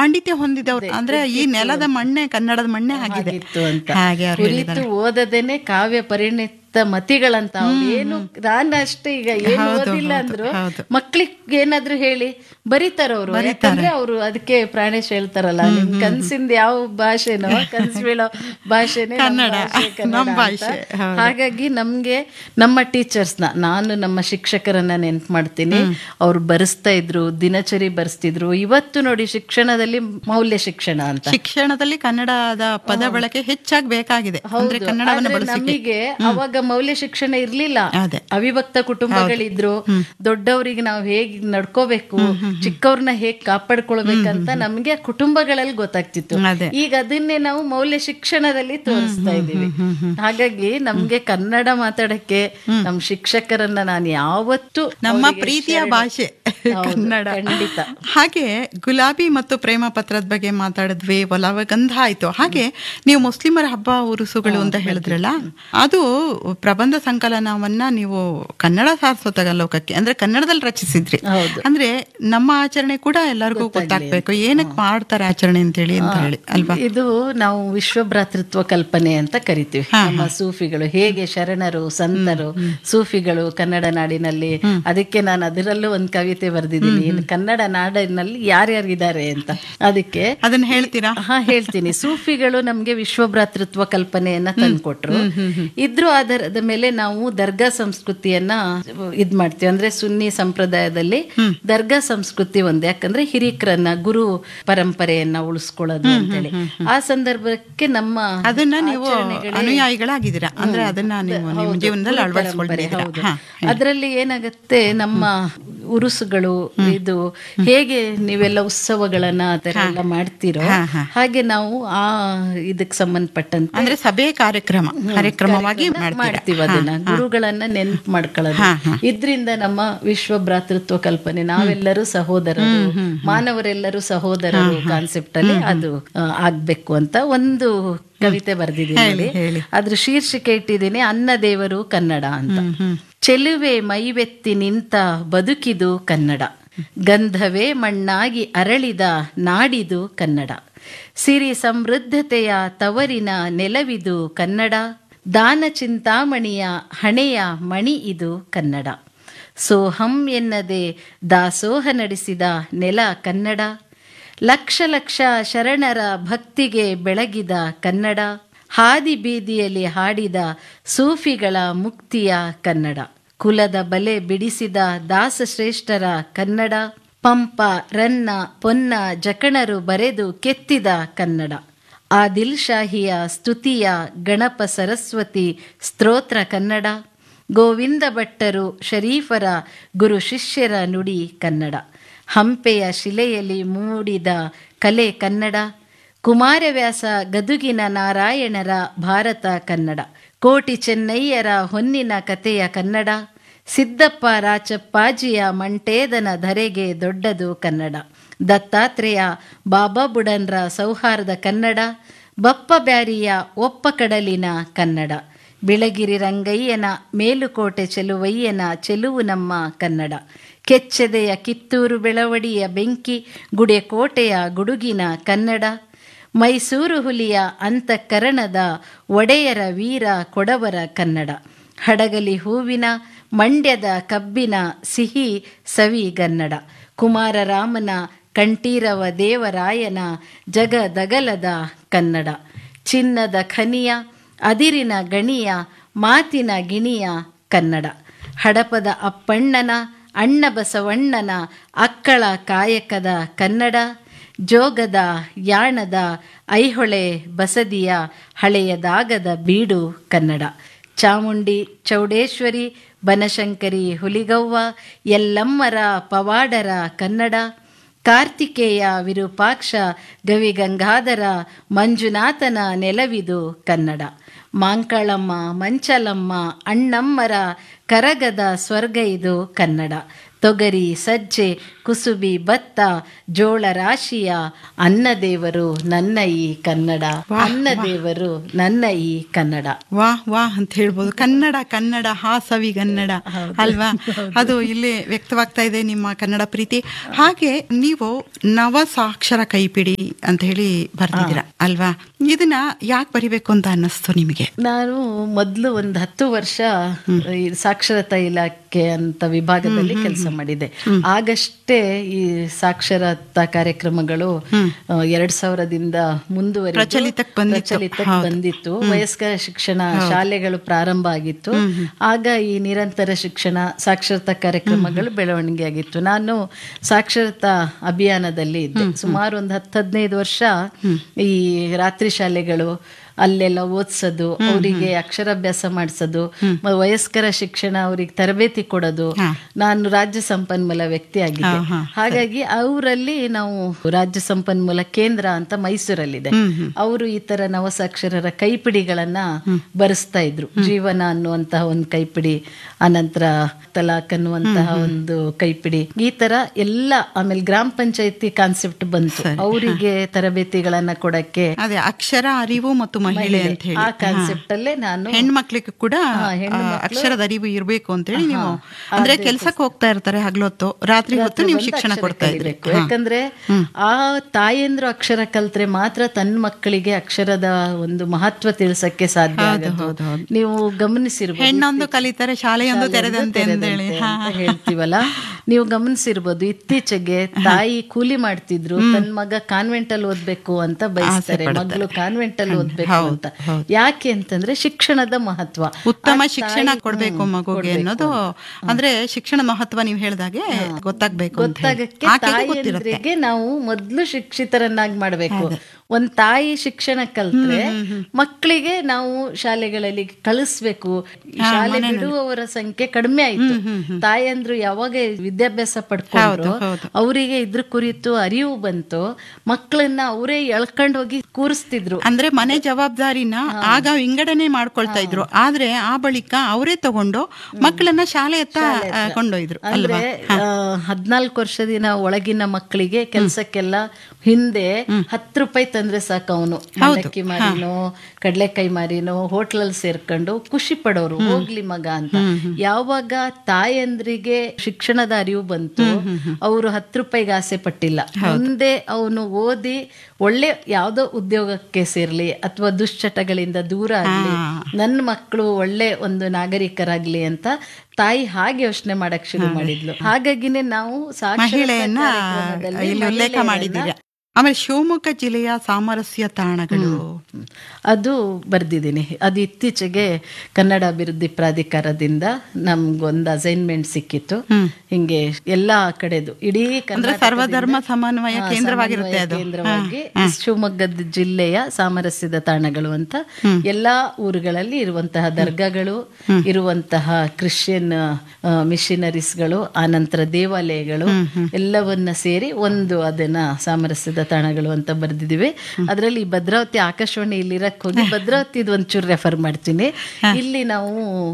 ಪಾಂಡಿತ್ಯ ಹೊಂದಿದವರು ಅಂದ್ರೆ ಈ ನೆಲದ ಮಣ್ಣೆ ಕನ್ನಡದ ಮಣ್ಣೆ ಆಗಿದೆ ಆಗಿತ್ತು ಅಂತ ಹಾಗೆ ಅವ್ರು ಹೇಳಿದ್ದಾರೆ ಕುರಿತು ಓದದೇನೆ ಕಾವ್ಯ ಪರಿಣಿತ ಮತಿಗಳಂತ ಅವ್ರು ಏನು ನಾನು ಅಷ್ಟೇ ಈಗ ಏನು ಓದಿಲ್ಲ ಅಂದ್ರು ಮಕ್ಳಿಗೆ ಏನಾದ್ರು ಹೇಳಿ ಬರೀತಾರ ಅವರು ಯಾಕಂದ್ರೆ ಅವರು ಅದಕ್ಕೆ ಪ್ರಾಣೇಶ್ ಹೇಳ್ತಾರಲ್ಲ ನಿಮ್ ಕನ್ಸಿಂದ ಯಾವ ಭಾಷೆನೋ ಕನ್ಸ್ ಬೀಳೋ ಭಾಷೆನೇ ನಮ್ಮ ಕನ್ನಡ. ಭಾಷೆ ಕನ್ನಡ ನಮ್ಮ ಅಂತ. ಭಾಷೆ, ಹೌದು. ಹಾಗಾಗಿ ನಮ್ಗೆ ನಮ್ಮ ಟೀಚರ್ಸ್ನ ನಾನು ನಮ್ಮ ಶಿಕ್ಷಕರನ್ನ ನೆನ್ಪು ಮಾಡ್ತೀನಿ ಅವ್ರು ಬರೆಸ್ತಾ ಇದ್ರು ದಿನಚರಿ ಬರೆಸ್ತಿದ್ರು ಇವತ್ತು ನೋಡಿ ಶಿಕ್ಷಣದಲ್ಲಿ ಮೌಲ್ಯ ಶಿಕ್ಷಣ ಅಂತ ಶಿಕ್ಷಣದಲ್ಲಿ ಕನ್ನಡದ ಪದ ಬಳಕೆ ಹೆಚ್ಚಾಗಿ ಬೇಕಾಗಿದೆ ಅಂದ್ರೆ ಕನ್ನಡವನ್ನು ಆದ್ರೆ ಬಳಸಿ ನಮಗೆ ಅವಾಗ ಮೌಲ್ಯ ಶಿಕ್ಷಣ ಇರ್ಲಿಲ್ಲ ಅದೇ. ಅವಿಭಕ್ತ ಕುಟುಂಬಗಳಿದ್ರು ದೊಡ್ಡವರಿಗೆ ನಾವು ಹೇಗ್ ನಡ್ಕೋಬೇಕು ಚಿಕ್ಕವ್ರನ್ನ ಹೇಗ್ ಕಾಪಾಡ್ಕೊಳ್ಬೇಕಂತ ನಮ್ಗೆ ಆ ಕುಟುಂಬಗಳಲ್ಲಿ ಗೊತ್ತಾಗ್ತಿತ್ತು ಅದೇ. ಈಗ ಅದನ್ನೇ ನಾವು ಮೌಲ್ಯ ಶಿಕ್ಷಣದಲ್ಲಿ ತೋರಿಸ್ತಾ ಇದೀವಿ ಹಾಗಾಗಿ ನಮ್ಗೆ ಕನ್ನಡ ಮಾತಾಡಕ್ಕೆ ನಮ್ ಶಿಕ್ಷಕರನ್ನ ನಾನು ಯಾವತ್ತು ನಮ್ಮ ಪ್ರೀತಿಯ ಭಾಷೆ ಕನ್ನಡ ಖಂಡಿತ ಹಾಗೆ ಗುಲಾಬಿ ಮತ್ತು ಪ್ರೇಮ ಪತ್ರದ ಬಗ್ಗೆ ಮಾತಾಡಿದ್ವಿ ಒಲವ ಗಂಧ ಆಯ್ತು ಹಾಗೆ ನೀವು ಮುಸ್ಲಿಮರ ಹಬ್ಬ ಉರುಸುಗಳು ಅಂತ ಹೇಳಿದ್ರಲ್ಲ ಅದು ಪ್ರಬಂಧ ಸಂಕಲನವನ್ನ ನೀವು ಕನ್ನಡ ಸಾರಸ್ವತ ಲೋಕಕ್ಕೆ ಅಂದ್ರೆ ಕನ್ನಡದಲ್ಲಿ ರಚಿಸಿದ್ರಿ ಹೌದು. ಅಂದ್ರೆ ನಮ್ಮ ಆಚರಣೆ ಕೂಡ ಎಲ್ಲರಿಗೂ ಗೊತ್ತಾಗ್ಬೇಕು ಏನಕ್ಕೆ ಮಾಡ್ತಾರೆ ಆಚರಣೆ ಅಂತ ಹೇಳಿ ಅಂತ ಹೇಳಿ ಅಲ್ವಾ ಇದು ನಾವು ವಿಶ್ವ ಭ್ರಾತೃತ್ವ ಕಲ್ಪನೆ ಅಂತ ಕರಿತೀವಿ ನಮ್ಮ ಸೂಫಿಗಳು ಹೇಗೆ ಶರಣರು ಸಂತರು ಸೂಫಿಗಳು ಕನ್ನಡ ನಾಡಿನಲ್ಲಿ ಅದಕ್ಕೆ ನಾನು ಅದರಲ್ಲೂ ಒಂದು ಕವಿತೆ ಬರೆದಿದ್ದೀನಿ ಇನ್ನು ಕನ್ನಡ ನಾಡಿನಲ್ಲಿ ಯಾರ್ಯಾರಿದ್ದಾರೆ ಅಂತ ಅದಕ್ಕೆ ಅದನ್ನ ಹೇಳ್ತೀರಾ ಹಾ ಹೇಳ್ತೀನಿ ಸೂಫಿಗಳು ನಮ್ಗೆ ವಿಶ್ವ ಭ್ರಾತೃತ್ವ ಕಲ್ಪನೆಯನ್ನ ತಂದ್ಕೊಟ್ರು ಇದ್ರ ಆಧಾರದ ಮೇಲೆ ನಾವು ದರ್ಗಾ ಸಂಸ್ಕೃತಿಯನ್ನ ಇದ್ ಮಾಡ್ತೀವಿ ಅಂದ್ರೆ ಸುನ್ನಿ ಸಂಪ್ರದಾಯದಲ್ಲಿ ದರ್ಗಾ ಸಂಸ್ಕೃತಿ ಒಂದು ಯಾಕಂದ್ರೆ ಹಿರಿಕರನ್ನ ಗುರು ಪರಂಪರೆಯನ್ನ ಉಳಿಸ್ಕೊಳ್ಳೋದು ಅಂತೇಳಿ ಆ ಸಂದರ್ಭಕ್ಕೆ ನಮ್ಮ ಅದನ್ನ ನೀವು ಆಚರಣೆಗಳೇ- ಅನುಯಾಯಿಗಳಾಗಿದ್ದೀರಾ ಅಂದ್ರೆ ಅದನ್ನ ನೀವು ನಿಮ್ಮ ಜೀವನದಲ್ಲಿ ಅಳವಡಿಸ್ಕೊಳ್ತೀರಾ ಹೌದು. ಹಾ ಅದರಲ್ಲಿ ಏನಾಗುತ್ತೆ ನಮ್ಮ ಉರುಸುಗಳು ಇದು ಹೇಗೆ ನೀವೆಲ್ಲ ಉತ್ಸವಗಳನ್ನ ಆ ಥರ ಎಲ್ಲ ಮಾಡ್ತೀರೋ ಹಾಗೆ ನಾವು ಆ ಇದಕ್ಕೆ ಸಂಬಂಧಪಟ್ಟಂತೆ ಅಂದ್ರೆ ಸಭೆ ಕಾರ್ಯಕ್ರಮ ಕಾರ್ಯಕ್ರಮವಾಗಿ ಮಾಡ್ತೀರಾ ಮಾಡ್ತೀವಿ ಅದನ್ನ ಗುರುಗಳನ್ನ ನೆನ್ಪು ಮಾಡ್ಕೊಳ್ಳೋದು ಇದ್ರಿಂದ ನಮ್ಮ ವಿಶ್ವ ಭ್ರಾತೃತ್ವ ಕಲ್ಪನೆ ನಾವೆಲ್ಲರೂ ಸಹೋದರರು ಮಾನವರೆಲ್ಲರೂ ಸಹೋದರರು ಕಾನ್ಸೆಪ್ಟ್ ಅಲ್ಲಿ ಅದು ಆ, ಆಗ್ಬೇಕು ಅಂತ ಒಂದು ಕವಿತೆ ಬರ್ದಿದ್ದೀನಿ ನೋಡಿ. ಅದ್ರ ಶೀರ್ಷಿಕೆ ಇಟ್ಟಿದ್ದೀನಿ ಅನ್ನ ದೇವರು ಕನ್ನಡ ಅಂತ ಚೆಲುವೆ ಮೈವೆತ್ತಿ ನಿಂತ ಬದುಕಿದು ಕನ್ನಡ ಗಂಧವೇ ಮಣ್ಣಾಗಿ ಅರಳಿದ ನಾಡಿದು ಕನ್ನಡ ಸಿರಿ ಸಮೃದ್ಧತೆಯ ತವರಿನ ನೆಲವಿದು ಕನ್ನಡ ದಾನ ಚಿಂತಾಮಣಿಯ ಹಣೆಯ ಮಣಿ ಇದು ಕನ್ನಡ ಸೋಹಂ ಎನ್ನದೆ ದಾಸೋಹ ನಡೆಸಿದ ನೆಲ ಕನ್ನಡ ಲಕ್ಷ ಲಕ್ಷ ಶರಣರ ಭಕ್ತಿಗೆ ಬೆಳಗಿದ ಕನ್ನಡ ಹಾದಿ ಬೀದಿಯಲ್ಲಿ ಹಾಡಿದ ಸೂಫಿಗಳ ಮುಕ್ತಿಯ ಕನ್ನಡ ಕುಲದ ಬಲೆ ಬಿಡಿಸಿದ ದಾಸಶ್ರೇಷ್ಠರ ಕನ್ನಡ ಪಂಪ ರನ್ನ ಪೊನ್ನ ಜಕಣರು ಬರೆದು ಕೆತ್ತಿದ ಕನ್ನಡ ಆದಿಲ್ ಶಾಹಿಯ ಸ್ತುತಿಯ ಗಣಪ ಸರಸ್ವತಿ ಸ್ತೋತ್ರ ಕನ್ನಡ ಗೋವಿಂದ ಭಟ್ಟರು ಶರೀಫರ ಗುರು ಶಿಷ್ಯರ ನುಡಿ ಕನ್ನಡ ಹಂಪೆಯ ಶಿಲೆಯಲ್ಲಿ ಮೂಡಿದ ಕಲೆ ಕನ್ನಡ ಕುಮಾರವ್ಯಾಸ ಗದುಗಿನ ನಾರಾಯಣರ ಭಾರತ ಕನ್ನಡ ಕೋಟಿ ಚೆನ್ನಯ್ಯರ ಹೊನ್ನಿನ ಕಥೆಯ ಕನ್ನಡ ಸಿದ್ದಪ್ಪ ರಾಚಪ್ಪಾಜಿಯ ಮಂಟೇದನ ಧರೆಗೆ ದೊಡ್ಡದು ಕನ್ನಡ ದತ್ತಾತ್ರೇಯ ಬಾಬಾ ಬುಡನ್ರ ಸೌಹಾರ್ದ ಕನ್ನಡ ಬಪ್ಪ ಬ್ಯಾರಿಯ ಒಪ್ಪ ಕಡಲಿನ ಕನ್ನಡ ಬಿಳಗಿರಿ ರಂಗಯ್ಯನ ಮೇಲುಕೋಟೆ ಚೆಲುವಯ್ಯನ ಚೆಲುವು ನಮ್ಮ ಕನ್ನಡ ಕೆಚ್ಚೆದೆಯ ಕಿತ್ತೂರು ಬೆಳವಡಿಯ ಬೆಂಕಿ ಗುಡೆಕೋಟೆಯ ಗುಡುಗಿನ ಕನ್ನಡ ಮೈಸೂರು ಹುಲಿಯ ಅಂತಃಕರಣದ ಒಡೆಯರ ವೀರ ಕೊಡವರ ಕನ್ನಡ ಹಡಗಲಿ ಹೂವಿನ ಮಂಡ್ಯದ ಕಬ್ಬಿನ ಸಿಹಿ ಸವಿಗನ್ನಡ ಕುಮಾರರಾಮನ ಕಂಠೀರವ ದೇವರಾಯನ ಜಗದಗಲದ ಕನ್ನಡ ಚಿನ್ನದ ಖನಿಯ ಅದಿರಿನ ಗಣಿಯ ಮಾತಿನ ಗಿಣಿಯ ಕನ್ನಡ ಹಡಪದ ಅಪ್ಪಣ್ಣನ ಅಣ್ಣ ಬಸವಣ್ಣನ ಅಕ್ಕಳ ಕಾಯಕದ ಕನ್ನಡ ಜೋಗದ ಯಾಣದ ಐಹೊಳೆ ಬಸದಿಯ ಹಳೆಯದಾಗದ ಬೀಡು ಕನ್ನಡ ಚಾಮುಂಡಿ ಚೌಡೇಶ್ವರಿ ಬನಶಂಕರಿ ಹುಲಿಗವ್ವ ಎಲ್ಲಮ್ಮರ ಪವಾಡರ ಕನ್ನಡ ಕಾರ್ತಿಕೇಯ ವಿರೂಪಾಕ್ಷ ಗವಿಗಂಗಾಧರ ಮಂಜುನಾಥನ ನೆಲವಿದು ಕನ್ನಡ ಮಾಂಕಳಮ್ಮ ಮಂಚಲಮ್ಮ ಅಣ್ಣಮ್ಮರ ಕರಗದ ಸ್ವರ್ಗ ಇದು ಕನ್ನಡ ತೊಗರಿ ಸಜ್ಜೆ ಕುಸುಬಿ ಭತ್ತ ಜೋಳ ರಾಶಿಯ ಅನ್ನ ದೇವರು ನನ್ನ ಈ ಕನ್ನಡ ಅನ್ನ ದೇವರು ನನ್ನ ಈ ಕನ್ನಡ ವಾ ವಾ ಅಂತ ಹೇಳ್ಬೋದು ಕನ್ನಡ ಕನ್ನಡ ಹಾ ಸವಿಗನ್ನಡ ಅಲ್ವಾ ಅದು ಇಲ್ಲಿ ವ್ಯಕ್ತವಾಗ್ತಾ ಇದೆ ನಿಮ್ಮ ಕನ್ನಡ ಪ್ರೀತಿ ಹಾಗೆ ನೀವು ನವ ಸಾಕ್ಷರ ಕೈಪಿಡಿ ಅಂತ ಹೇಳಿ ಬರ್ತಿದ್ದೀರಾ ಅಲ್ವಾ ಇದನ್ನ ಯಾಕೆ ಬರಿಬೇಕು ಅಂತ ಅನ್ನಿಸ್ತು ನಿಮಗೆ ನಾನು ಮೊದಲು ಒಂದು ಹತ್ತು ವರ್ಷ ಈ ಸಾಕ್ಷರತಾ ಇಲಾಖೆ ಅಂತ ವಿಭಾಗದಲ್ಲಿ ಕೆಲಸ ಮಾಡಿದೆ ಆಗಷ್ಟೇ ಈ ಸಾಕ್ಷರತಾ ಕಾರ್ಯಕ್ರಮಗಳು ಆ, ಎರಡ್ ಸಾವಿರದಿಂದ ಮುಂದುವರಿ ಪ್ರಚಲಿತಕ್ಕೆ ಬಂದಿತ್ತು. ಪ್ರಚಲಿತಕ್ಕೆ ಬಂದಿತ್ತು ವಯಸ್ಕರ ಶಿಕ್ಷಣ ಶಾಲೆಗಳು ಪ್ರಾರಂಭ ಆಗಿತ್ತು ಆಗ ಈ ನಿರಂತರ ಶಿಕ್ಷಣ ಸಾಕ್ಷರತಾ ಕಾರ್ಯಕ್ರಮಗಳು ಬೆಳವಣಿಗೆ ಆಗಿತ್ತು ನಾನು ಸಾಕ್ಷರತಾ ಅಭಿಯಾನದಲ್ಲಿ ಇದ್ದೆ ಸುಮಾರು ಒಂದು ಹತ್ತು ಹದಿನೈದು ವರ್ಷ ಈ ರಾತ್ರಿ ಶಾಲೆಗಳು ಅಲ್ಲೆಲ್ಲ ಓದಿಸೋದು ಅವರಿಗೆ ಅಕ್ಷರಾಭ್ಯಾಸ ಮಾಡಿಸೋದು ಮ- ವಯಸ್ಕರ ಶಿಕ್ಷಣ ಅವರಿಗೆ ತರಬೇತಿ ಕೊಡೋದು ನಾನು ರಾಜ್ಯ ಸಂಪನ್ಮೂಲ ವ್ಯಕ್ತಿ ಆಗಿದ್ದೆ ಹಾಗಾಗಿ ಅವರಲ್ಲಿ ನಾವು ರಾಜ್ಯ ಸಂಪನ್ಮೂಲ ಕೇಂದ್ರ ಅಂತ ಮೈಸೂರಲ್ಲಿದೆ ಅವರು ಈ ತರ ನವಸಾಕ್ಷರರ ಕೈಪಿಡಿಗಳನ್ನ ಬರೆಸ್ತಾ ಇದ್ರು ಜೀವನ ಅನ್ನುವಂತಹ ಒಂದು ಕೈಪಿಡಿ ಅನಂತರ ತಲಾಕ್ ಅನ್ನುವಂತಹ ಒಂದು ಕೈಪಿಡಿ ಈ ತರ ಎಲ್ಲ ಆಮೇಲೆ ಗ್ರಾಮ ಪಂಚಾಯತಿ ಕಾನ್ಸೆಪ್ಟ್ ಬಂತು ಅವರಿಗೆ ತರಬೇತಿಗಳನ್ನ ಕೊಡಕ್ಕೆ ಅದೇ ಅಕ್ಷರ ಅರಿವು ಮತ್ತು ಮಹಿಳೆ ಅಂತ ಹೇಳಿ ಆ ಕಾನ್ಸೆಪ್ಟ್ ಅಲ್ಲೇ ನಾನು ಹೆಣ್ಮಕ್ಳಿಗೆ ಕೂಡ ಆ, ಅಕ್ಷರದ ಅರಿವು ಇರ್ಬೇಕು ಅಂತ ಹೇಳಿ ನೀವು ಅಂದ್ರೆ ಕೆಲ್ಸಕ್ಕೆ ಹೋಗ್ತಾ ಇರ್ತಾರೆ ಹಗಲೊತ್ತು ರಾತ್ರಿ ಹೊತ್ತು ನೀವು ಶಿಕ್ಷಣ ಕೊಡ್ತಾ ಇದ್ರಿ ಕಲಿಬೇಕು. ಯಾಕಂದ್ರೆ ಆ ತಾಯಂದ್ರು ಅಕ್ಷರ ಕಲ್ತ್ರೆ ಮಾತ್ರ ತನ್ನ ಮಕ್ಕಳಿಗೆ ಅಕ್ಷರದ ಒಂದು ಮಹತ್ವ ತಿಳಿಸಕ್ಕೆ ಸಾಧ್ಯ ಆಗೋದು ನೀವು ಗಮನಿಸಿರ್ಬೋದು ಹೆಣ್ಣೊಂದು ಕಲಿತಾರೆ ಶಾಲೆಯೊಂದು ತೆರೆದಂತೆ ಅಂತೇಳಿ ತೆರೆದಂತೆ ಅಂತ ಹೇಳ್ತೀವಲ್ಲ ನೀವು ಗಮನಿಸಿರ್ಬೋದು ಇತ್ತೀಚೆಗೆ ತಾಯಿ ಕೂಲಿ ಮಾಡ್ತಿದ್ರು ತನ್ನ ಮಗ ಕಾನ್ವೆಂಟ್ ಅಲ್ಲಿ ಓದ್ಬೇಕು ಅಂತ ಬಯಸ್ತಾರೆ ಮಗಳು ಕಾನ್ವೆಂಟ್ ಅಲ್ಲಿ ಓದ್ಬೇಕು ಅಂತ ಯಾಕೆ ಅಂತಂದ್ರೆ ಶಿಕ್ಷಣದ ಮಹತ್ವ ಉತ್ತಮ ಶಿಕ್ಷಣ ಕೊಡ್ಬೇಕು ಮಗುಗೆ ಅನ್ನೋದು ಅಂದ್ರೆ ಶಿಕ್ಷಣ ಮಹತ್ವ ನೀವು ಹೇಳ್ದಾಗೆ ಗೊತ್ತಾಗ್ಬೇಕು ಅಂತ ಹೇಳಿ. ಗೊತ್ತಾಗಕ್ಕೆ ಆಕೆಗೂ ಗೊತ್ತಿರುತ್ತೆ ತಾಯಿಯಂದ್ರಿಗೆ ನಾವು ಮೊದಲು ಶಿಕ್ಷಿತರನ್ನಾಗಿ ಮಾಡಬೇಕು ಒಂದ್ ತಾಯಿ ಶಿಕ್ಷಣ ಕಲ್ತ್ರೆ ಮಕ್ಕಳಿಗೆ ನಾವು ಶಾಲೆಗಳಲ್ಲಿ ಕಳಿಸ್ಬೇಕು ಶಾಲೆ ಬಿಡುವವರ ಸಂಖ್ಯೆ ಕಡಿಮೆ ಆಯ್ತು ತಾಯಂದ್ರು ಯಾವಾಗ ವಿದ್ಯಾಭ್ಯಾಸ ಪಡ್ಕೊಂಡ್ರು ಅವರಿಗೆ ಇದ್ರ ಕುರಿತು ಅರಿವು ಬಂತು ಮಕ್ಕಳನ್ನ ಅವರೇ ಎಳ್ಕೊಂಡ್ ಹೋಗಿ ಕೂರಿಸ್ತಿದ್ರು ಅಂದ್ರೆ ಮನೆ ಜವಾಬ್ದಾರಿನ ಆಗ ವಿಂಗಡಣೆ ಮಾಡ್ಕೊಳ್ತಾ ಇದ್ರು ಆದ್ರೆ ಆ ಬಳಿಕ ಅವರೇ ತಗೊಂಡು ಮಕ್ಕಳನ್ನ ಶಾಲೆಯತ್ತ ಆ, ಕೊಂಡೊಯ್ದ್ರು ಅಂದ್ರೆ ಹದ್ನಾಲ್ಕು ವರ್ಷದಿನ ಒಳಗಿನ ಮಕ್ಕಳಿಗೆ ಕೆಲ್ಸಕ್ಕೆಲ್ಲ ಹಿಂದೆ ಹತ್ತು ರೂಪಾಯಿ ತಂದ್ರೆ ಸಾಕು ಅವನು ಮಂಡಕ್ಕಿ ಮಾರಿನೋ ಕಡ್ಲೆಕಾಯಿ ಮಾರಿನೋ ಹೋಟ್ಲಲ್ಲಿ ಸೇರ್ಕೊಂಡು ಖುಷಿ ಪಡೋರು ಹೋಗ್ಲಿ ಮಗ ಅಂತ ಯಾವಾಗ ತಾಯಂದ್ರಿಗೆ ಶಿಕ್ಷಣದ ಅರಿವು ಬಂತು ಅವರು ಹತ್ತು ರೂಪಾಯಿಗೆ ಆಸೆ ಪಟ್ಟಿಲ್ಲ ಮುಂದೆ ಅವನು ಓದಿ ಒಳ್ಳೆ ಯಾವ್ದೋ ಉದ್ಯೋಗಕ್ಕೆ ಸೇರ್ಲಿ ಅಥವಾ ದುಶ್ಚಟಗಳಿಂದ ದೂರ ಆಗ್ಲಿ ನನ್ನ ಮಕ್ಕಳು ಒಳ್ಳೆ ಒಂದು ನಾಗರಿಕರಾಗ್ಲಿ ಅಂತ ತಾಯಿ ಹಾಗೆ ಯೋಚನೆ ಮಾಡಕ್ ಶುರು ಮಾಡಿದ್ಲು ಹಾಗಾಗಿನೇ ನಾವು ಸಾಕ್ಷರತಾ ಮಹಿಳೆಯನ್ನ ಕಾರ್ಯಕ್ರಮದಲ್ಲಿ ಇಲ್ಲಿ ಉಲ್ಲೇಖ ಮಹಿಳೆಯರನ್ನ- ಮಾಡಿದ್ದೀರಾ ಆಮೇಲೆ ಶಿವಮೊಗ್ಗ ಜಿಲ್ಲೆಯ ಸಾಮರಸ್ಯ ತಾಣಗಳು ಅದು ಬರ್ದಿದ್ದೀನಿ ಅದು ಇತ್ತೀಚೆಗೆ ಕನ್ನಡ ಅಭಿವೃದ್ಧಿ ಪ್ರಾಧಿಕಾರದಿಂದ ನಮ್ಗೊಂದು ಅಸೈನ್ಮೆಂಟ್ ಸಿಕ್ಕಿತ್ತು ಹಿಂಗೆ ಎಲ್ಲಾ ಕಡೆದು ಇಡೀ ಕರ್ನಾಟಕದಿಂದ- ಸರ್ವಧರ್ಮ ಸಮನ್ವಯ ಹಾ, ಕೇಂದ್ರವಾಗಿರುತ್ತೆ ಸಮನ್ವಯ ಅದು. ಕೇಂದ್ರವಾಗಿ ಶಿವಮೊಗ್ಗದ ಜಿಲ್ಲೆಯ ಸಾಮರಸ್ಯದ ತಾಣಗಳು ಅಂತ ಎಲ್ಲಾ ಊರುಗಳಲ್ಲಿ ಇರುವಂತಹ ದರ್ಗಾಗಳು ಇರುವಂತಹ ಕ್ರಿಶ್ಚಿಯನ್ ಮಿಷನರೀಸ್ಗಳು ಆನಂತರ ದೇವಾಲಯಗಳು ಎಲ್ಲವನ್ನ ಸೇರಿ ಒಂದು ಅದನ್ನ ಸಾಮರಸ್ಯದ ತಾಣಗಳು ಅಂತ ಬರ್ದಿದೀವಿ ಅದರಲ್ಲಿ ಭದ್ರಾವತಿ ಆಕಾಶವಾಣಿ ಇಲ್ಲಿ ಇರಕ್ ಹೋಗಿ ಭದ್ರಾವತಿದು ಒಂಚೂರು ರೆಫರ್ ಮಾಡ್ತೀನಿ ಇಲ್ಲಿ ನಾವು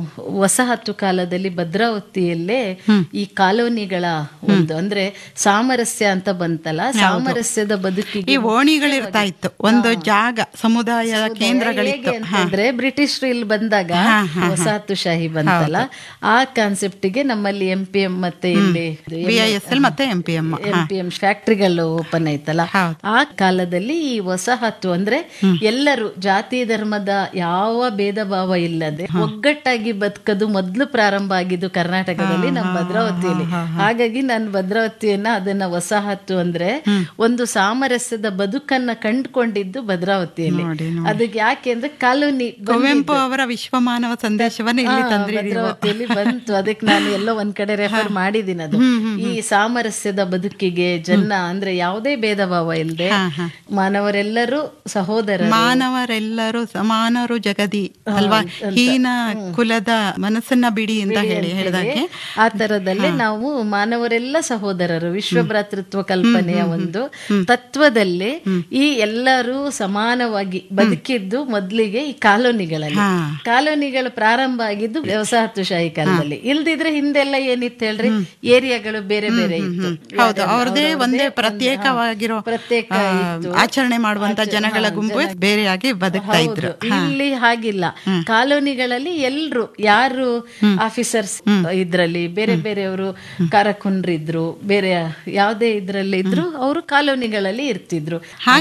ವಸಾಹತು ಕಾಲದಲ್ಲಿ ಭದ್ರಾವತಿಯಲ್ಲೇ ಈ ಕಾಲೋನಿಗಳ ಒಂದು ಅಂದ್ರೆ ಸಾಮರಸ್ಯ ಅಂತ ಬಂತಲ್ಲ ಸಾಮರಸ್ಯದ ಬದುಕಿಗೆ ಈ ಓಣಿಗಳಿರ್ತಾ ಇತ್ತು ಒಂದು ಜಾಗ ಸಮುದಾಯದ ಕೇಂದ್ರಗಳಿತ್ತು ಹೇಗೆ ಅಂತಂದ್ರೆ ಬ್ರಿಟಿಷರು ಇಲ್ಲಿ ಬಂದಾಗ ವಸಾಹತುಶಾಹಿ ಬಂತಲ್ಲ ಆ ಕಾನ್ಸೆಪ್ಟ್ ಗೆ ನಮ್ಮಲ್ಲಿ ಎಂ ಪಿ ಎಂ ಮತ್ತೆ ಇಲ್ಲಿ ಬಿ ಐ ಎಸ್ ಎಲ್ ಮತ್ತೆ M P M M P M ಫ್ಯಾಕ್ಟ್ರಿಗಳು ಓಪನ್ ಆಯ್ತಲ್ಲ ಆ ಕಾಲದಲ್ಲಿ ಈ ವಸಾಹತು ಅಂದ್ರೆ ಎಲ್ಲರೂ ಜಾತಿ ಧರ್ಮದ ಯಾವ ಭೇದ ಭಾವ ಇಲ್ಲದೆ ಒಗ್ಗಟ್ಟಾಗಿ ಬದುಕದು ಮೊದಲು ಪ್ರಾರಂಭ ಆಗಿದ್ದು ಕರ್ನಾಟಕದಲ್ಲಿ ನಮ್ಮ ಭದ್ರಾವತಿಯಲ್ಲಿ ಹಾಗಾಗಿ ನಾನು ಭದ್ರಾವತಿಯನ್ನ ಅದನ್ನ ವಸಾಹತು ಅಂದ್ರೆ ಒಂದು ಸಾಮರಸ್ಯದ ಬದುಕನ್ನ ಕಂಡುಕೊಂಡಿದ್ದು ಭದ್ರಾವತಿಯಲ್ಲಿ ಅದಕ್ಕೆ ಯಾಕೆ ಅಂದ್ರೆ ಕಾಲೋನಿ ಕುವೆಂಪು ಅವರ ವಿಶ್ವಮಾನವ ಸಂದೇಶವನ್ನ ಇಲ್ಲಿ ತಂದ್ರಿ ಭದ್ರಾವತಿಯಲ್ಲಿ ಬಂತು ಅದಕ್ಕೆ ನಾನು ಎಲ್ಲೋ ಒಂದ್ ಕಡೆ ರೆಫರ್ ಮಾಡಿದ್ದೀನಿ ಅದು ಈ ಸಾಮರಸ್ಯದ ಬದುಕಿಗೆ ಜನ ಅಂದ್ರೆ ಯಾವುದೇ ಭೇದ ಭಾವ ಇಲ್ಲದೆ ಮಾನವರೆಲ್ಲರೂ ಸಹೋದರ ಮಾನವರೆಲ್ಲರೂ ಸಮಾನರು ಜಗದಿ ಅಲ್ವಾ ಹೀನ ಕುಲದ ಮನಸ್ಸನ್ನ ಬಿಡಿ ಅಂತ ಹೇಳಿ ಹೇಳಿದಾಗೆ ಆ ತರದಲ್ಲೇ ನಾವು ಮಾನವರೆಲ್ಲ ಸಹೋದರರು ವಿಶ್ವಭ್ರಾತೃತ್ವ ಕಲ್ಪನೆಯ ಒಂದು ತತ್ವದಲ್ಲಿ ಈ ಎಲ್ಲರೂ ಸಮಾನವಾಗಿ ಬದುಕಿದ್ದು ಮೊದ್ಲಿಗೆ ಈ ಕಾಲೋನಿಗಳಲ್ಲಿ ಕಾಲೋನಿಗಳು ಪ್ರಾರಂಭ ಆಗಿದ್ದು ವಸಾಹತುಶಾಹಿ ಕಾಲದಲ್ಲಿ ಇಲ್ದಿದ್ರೆ ಹಿಂದೆಲ್ಲ ಏನಿತ್ತು ಹೇಳ್ರಿ ಏರಿಯಾಗಳು ಬೇರೆ ಬೇರೆ ಇತ್ತು ಹೌದು ಅವ್ರದೇ ಒಂದೇ ಪ್ರತ್ಯೇಕವಾಗಿರೋ ಪ್ರತ್ಯೇಕ ಆ, ಆಚರಣೆ ಮಾಡುವಂತ ಜನಗಳ ಗುಂಪು ಬೇರೆಯಾಗಿ ಬದುಕ್ತಾ ಇದ್ರು ಇಲ್ಲಿ ಹಾಗಿಲ್ಲ ಕಾಲೋನಿಗಳಲ್ಲಿ ಎಲ್ರು ಯಾರು ಆಫೀಸರ್ಸ್ ಇದ್ರಲ್ಲಿ ಬೇರೆ ಬೇರೆಯವರು ಕಾರಕುನ್ರಿದ್ರು ಬೇರೆ ಯಾವುದೇ ಇದ್ರಲ್ಲಿ ಇದ್ರು ಅವರು ಕಾಲೋನಿಗಳಲ್ಲಿ ಇರ್ತಿದ್ರು